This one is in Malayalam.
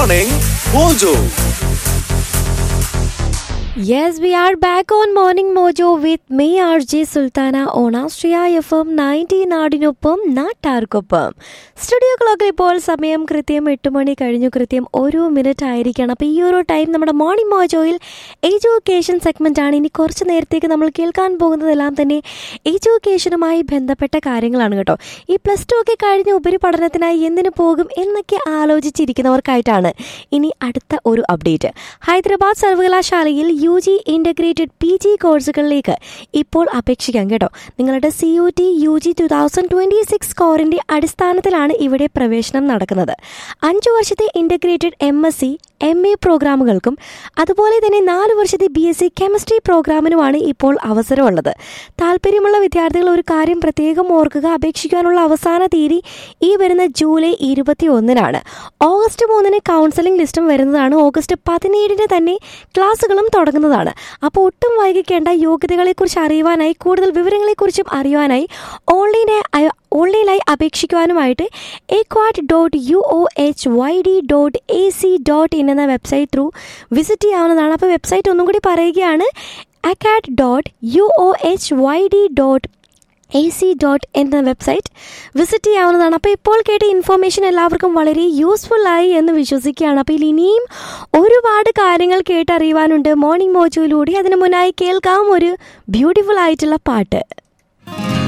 Morning Mojo. Yes, we are back on Morning Mojo with me, RJ Sultana on Austria FM 90 നാടിനൊപ്പം നാട്ടാർക്കൊപ്പം സ്റ്റുഡിയോ ക്ലോക്കിൽ ഇപ്പോൾ സമയം കൃത്യം എട്ട് മണി കഴിഞ്ഞു കൃത്യം ഒരു മിനിറ്റ് ആയിരിക്കണം അപ്പോൾ ഈ ഒരു ടൈം നമ്മുടെ മോർണിംഗ് മോജോയിൽ എഡ്യൂക്കേഷൻ സെഗ്മെൻ്റ് ആണ് ഇനി കുറച്ച് നേരത്തേക്ക് നമ്മൾ കേൾക്കാൻ പോകുന്നതെല്ലാം തന്നെ എഡ്യൂക്കേഷനുമായി ബന്ധപ്പെട്ട കാര്യങ്ങളാണ് കേട്ടോ ഈ പ്ലസ് ടു ഒക്കെ കഴിഞ്ഞ് ഉപരിപഠനത്തിനായി എന്തിനു പോകും എന്നൊക്കെ ആലോചിച്ചിരിക്കുന്നവർക്കായിട്ടാണ് ഇനി അടുത്ത ഒരു അപ്ഡേറ്റ് ഹൈദരാബാദ് സർവകലാശാലയിൽ U G integrated P G കോഴ്സുകളിലേക്ക് ഇപ്പോൾ അപേക്ഷിക്കാം കേട്ടോ നിങ്ങളുടെ C U T U G two thousand twenty six സ്കോറിൻ്റെ അടിസ്ഥാനത്തിലാണ് ഇവിടെ പ്രവേശനം നടക്കുന്നത് അഞ്ച് വർഷത്തെ integrated M S C M A പ്രോഗ്രാമുകൾക്കും അതുപോലെ തന്നെ നാല് വർഷത്തെ ബി എസ് സി കെമിസ്ട്രി പ്രോഗ്രാമിനുമാണ് ഇപ്പോൾ അവസരമുള്ളത് താല്പര്യമുള്ള വിദ്യാർത്ഥികൾ ഒരു കാര്യം പ്രത്യേകം ഓർക്കുക അപേക്ഷിക്കാനുള്ള അവസാന തീയതി ഈ വരുന്ന ജൂലൈ ഇരുപത്തി ഒന്നിനാണ് ഓഗസ്റ്റ് മൂന്നിന് കൗൺസിലിംഗ് ലിസ്റ്റും വരുന്നതാണ് ഓഗസ്റ്റ് പതിനേഴിന് തന്നെ ക്ലാസ്സുകളും തുടങ്ങുന്നതാണ് അപ്പോൾ ഒട്ടും വൈകിക്കേണ്ട യോഗ്യതകളെക്കുറിച്ച് അറിയുവാനായി കൂടുതൽ വിവരങ്ങളെക്കുറിച്ചും അറിയുവാനായി ഓൺലൈനായി ഓൺലൈനായി അപേക്ഷിക്കുവാനുമായിട്ട് acad dot U O H Y D dot A C dot in എന്ന വെബ്സൈറ്റ് ത്രൂ വിസിറ്റ് ചെയ്യാവുന്നതാണ് അപ്പോൾ വെബ്സൈറ്റ് ഒന്നും കൂടി പറയുകയാണ് acad dot U O H Y D dot A C dot എന്ന വെബ്സൈറ്റ് വിസിറ്റ് ചെയ്യാവുന്നതാണ് അപ്പോൾ ഇപ്പോൾ കേട്ട ഇൻഫോർമേഷൻ എല്ലാവർക്കും വളരെ യൂസ്ഫുൾ ആയി എന്ന് വിശ്വസിക്കുകയാണ് അപ്പോൾ ഇതിൽ ഇനിയും ഒരുപാട് കാര്യങ്ങൾ കേട്ടറിയുവാനുണ്ട് മോർണിംഗ് മോജോയിലൂടെ അതിന് മുന്നായി കേൾക്കാം ഒരു ബ്യൂട്ടിഫുൾ ആയിട്ടുള്ള പാട്ട്